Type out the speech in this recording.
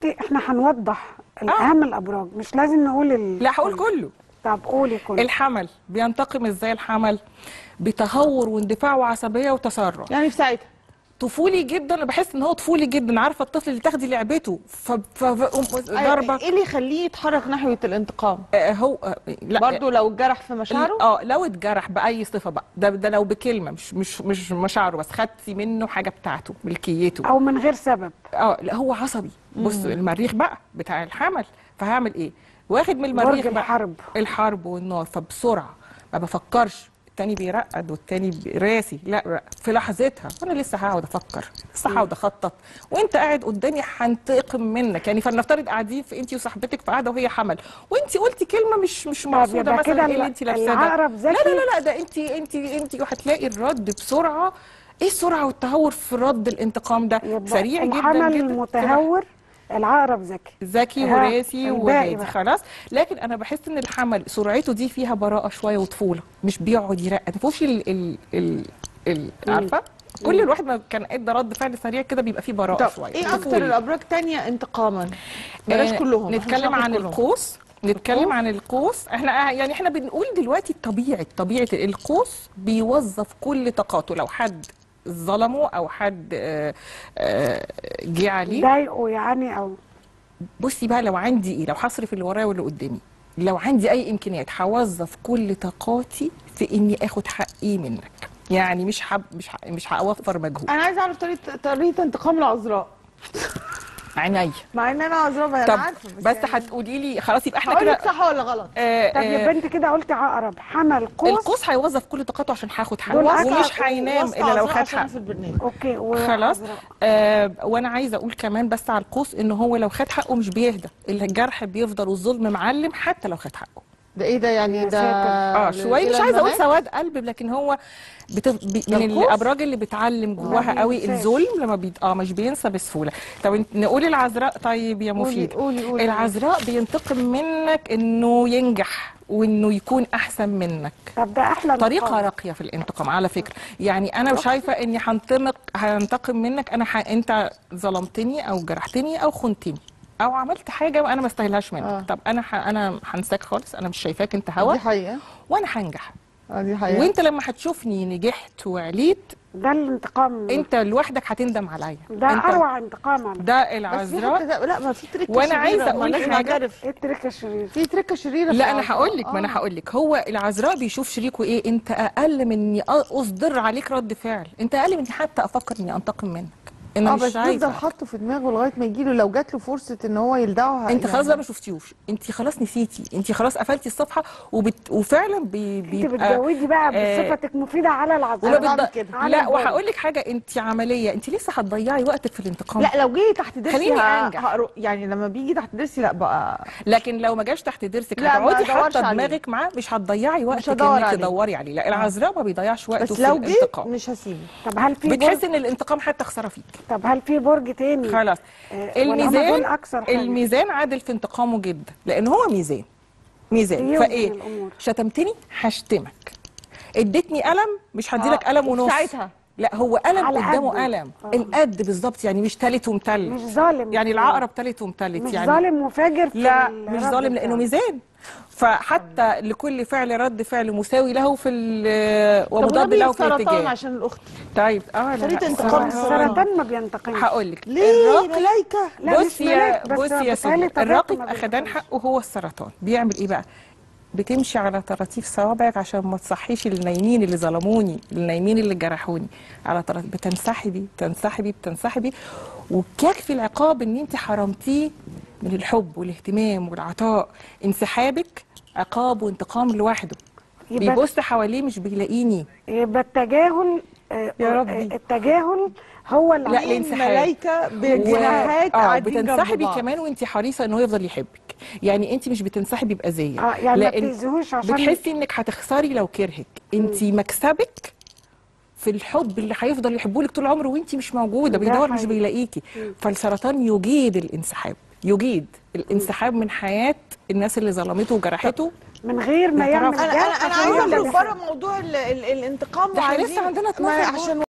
دلوقتي احنا هنوضح اهم الابراج مش لازم نقول ال... لا هقول كله طب قولي كله الحمل بينتقم ازاي الحمل بتهور واندفاع وعصبيه وتسرع يعني في ساعتها طفولي جدا انا بحس ان هو طفولي جدا عارفه الطفل اللي تاخدي لعبته ف ف- ف- ضربه ايه اللي يخليه يتحرك ناحيه الانتقام آه، هو آه، لا برضه لو اتجرح في مشاعره اه لو اتجرح باي صفه بقى ده ده لو بكلمه مش مش مش مشاعره بس خدتي منه حاجه بتاعته ملكيته او من غير سبب اه لا هو عصبي بص المريخ بقى بتاع الحمل فهعمل ايه واخد من المريخ برج بقى الحرب. الحرب والنار فبسرعه ما بفكرش التاني بيرقد والتاني بي- راسي لا لا، في لحظتها وانا لسه هقعد افكر لسه هقعد اخطط وانت قاعد قدامي هنتقم منك يعني فلنفترض قاعدين في انت وصاحبتك في قاعده وهي حمل وانت قلتي كلمه مش مش مقصوده يبقى مثلا كده ايه اللي انت لابساه ده العقرب لا ذكي لا لا لا ده انت انت انت وهتلاقي الرد بسرعه ايه السرعه والتهور في رد الانتقام ده يبقى سريع جدا الحمل جدا المتهور العقرب ذكي ذكي ها، وراسي الباقي وهادي بقى. خلاص لكن انا بحس ان الحمل سرعته دي فيها براءه شويه وطفوله مش بيقعد يرقد ما فيهوش ال ال ال ال عارفه كل الواحد ما كان ادى رد فعل سريع كده بيبقى فيه براءه طب شويه ايه اكتر طفولي. الابراج تانية انتقاما بلاش آه، كلهم إحنا مش نتكلم هناخد عن كلهم. القوس نتكلم القوس؟ عن القوس احنا آه، يعني احنا بنقول دلوقتي طبيعه طبيعه القوس بيوظف كل طاقاته لو حد ظلمه او حد آه، آه، جه عليه ضايقه يعني او بصي بقى لو عندي ايه لو هصرف اللي ورايا واللي قدامي لو عندي اي امكانيات هوظف كل طاقاتي في اني اخد حقي منك يعني مش حب مش ح... مش هوفر مجهود انا عايزه اعرف طريقه طريقه انتقام العذراء عينيا مع ان انا عذراء انا طب عارفه بس يعني هتقولي لي خلاص يبقى احنا هقول لك كده صح ولا غلط آه، طب يا آه، بنت كده قلت عقرب حمل قوس القوس هيوظف كل طاقته عشان هاخد حقه دول ومش أكتر- هينام وسط الا لو عذراء خد عشان حقه في البرنامج اوكي خلاص وعذراء. آه وانا عايزه اقول كمان بس على القوس ان هو لو خد حقه مش بيهدى الجرح بيفضل والظلم معلم حتى لو خد حقه ده ايه ده يعني يا ده ساتر. اه شويه مش إلى عايزه اقول الممات؟ سواد قلب لكن هو بتف... بي... من القوس؟ الابراج اللي بتعلم جواها ما قوي بينساش. الظلم لما بيت... اه مش بينسى بسهوله طب انت- نقول العذراء طيب يا قولي مفيد قولي قولي العذراء بينتقم منك انه ينجح وانه يكون احسن منك طب ده احلى طريقه نقاط. راقيه في الانتقام على فكره يعني انا شايفه اني هنتمق هنتقم منك انا ح... انت ظلمتني او جرحتني او خنتني او عملت حاجه وانا ما استاهلهاش منك آه. طب انا ح... انا هنساك خالص انا مش شايفاك انت هوا دي حقيقه وانا هنجح اه دي حقيقه وانت لما هتشوفني نجحت وعليت ده الانتقام انت لوحدك هتندم عليا ده انت اروع انتقام على ده بس في العذراء حته لا ما في تريكه وأنا شريرة، عايزة ما أقول لازم حاجة. نعترف. ايه التركه الشرير في تريكه شريره في لا انا العذراء. هقول لك ما انا آه. هقول لك هو العذراء بيشوف شريكه ايه انت اقل من اني اصدر عليك رد فعل انت اقل من إني حتى افكر اني انتقم منك انا اه مش بس يفضل عايزه حاطه في دماغه لغايه ما يجيله لو جات له فرصه ان هو يلدعه انت يعني- خلاص بقى ما شفتيوش انت خلاص نسيتي انت خلاص قفلتي الصفحه وبت... وفعلا بي... انت بيبقى بتجودي بقى آه، بصفتك مفيده على وما العذراء بعمل بتض... كده. على لا البرج. وهقول لك حاجه انت عمليه انت لسه هتضيعي وقتك في الانتقام لا لو جه تحت ضرسي خليني ه- أنجح. هقرو- يعني لما بيجي تحت ضرسي لا بقى لكن لو ما جاش تحت ضرسك لا، ما هتقعدي أدورش حاطه عليه. دماغك معاه مش هتضيعي وقتك هدور انك عليه. تدوري عليه لا العذراء ما بيضيعش وقته بس في لو جه الانتقام مش هسيبه طب هل في بتحس برج ان الانتقام حتى خساره فيك طب هل في برج تاني خلاص آه، ولا هما دول الميزان اكثر حاجه الميزان عادل في انتقامه جدا لان هو ميزان ميزان بيوزن فايه الأمور. شتمتني هشتمك اديتني قلم مش هديلك آه، قلم وفي ونص ساعتها. لا هو قلم على قدامه قده. قلم آه. القد بالظبط يعني مش تالت ومتلت مش ظالم يعني العقرب تالت ومتلت مش يعني ظالم وفاجر في لا الرد مش ظالم لانه بتاعه. ميزان فحتى لكل فعل رد فعل مساوي له في ال- طب ومضاد ونبي له في السرطان الاتجاه عشان الاخت طيب اه لا، طريقة لا، انتقام السرطان. السرطان ما بينتقمش هقول لك ليه ملايكه لا، بص مش يا ملاك، بس بص يا بتهيألي سوري طبيعته الراقب ما اخدان بينتقمش. حقه هو السرطان بيعمل ايه بقى بتمشي على طراطيف صوابعك عشان ما تصحيش النايمين اللي ظلموني النايمين اللي جرحوني على طراطيف بتنسحبي بتنسحبي بتنسحبي وبيكفي العقاب ان انت حرمتيه من الحب والاهتمام والعطاء انسحابك عقاب وانتقام لوحده يبقى- بيبص حواليه مش بيلاقيني يبقى التجاهل آه، يا آه، ربي. التجاهل هو اللي لا، عامل- الانسحاب. ملايكه بجناحات اه قاعدين جنب بتنسحبي بعض. كمان وانت حريصه ان هو يفضل يحبك يعني انت مش بتنسحبي باذيه اه يعني ما لأن بتأذيهوش عشان بتحسي انك هتخسري لو كرهك انت مكسبك في الحب اللي هيفضل يحبه لك طول عمره وانت مش موجوده ده بيدور مش حقيقي. بيلاقيكي فالسرطان يجيد الانسحاب يجيد الانسحاب من حياه الناس اللي ظلمته وجرحته من غير ما ما يعمل تعرفش. انا انا جرح انا عشان عايزه يقدر اخرج يحب. بره موضوع ال ال الانتقام ده احنا وعايزين- لسه عندنا ما 12 عشان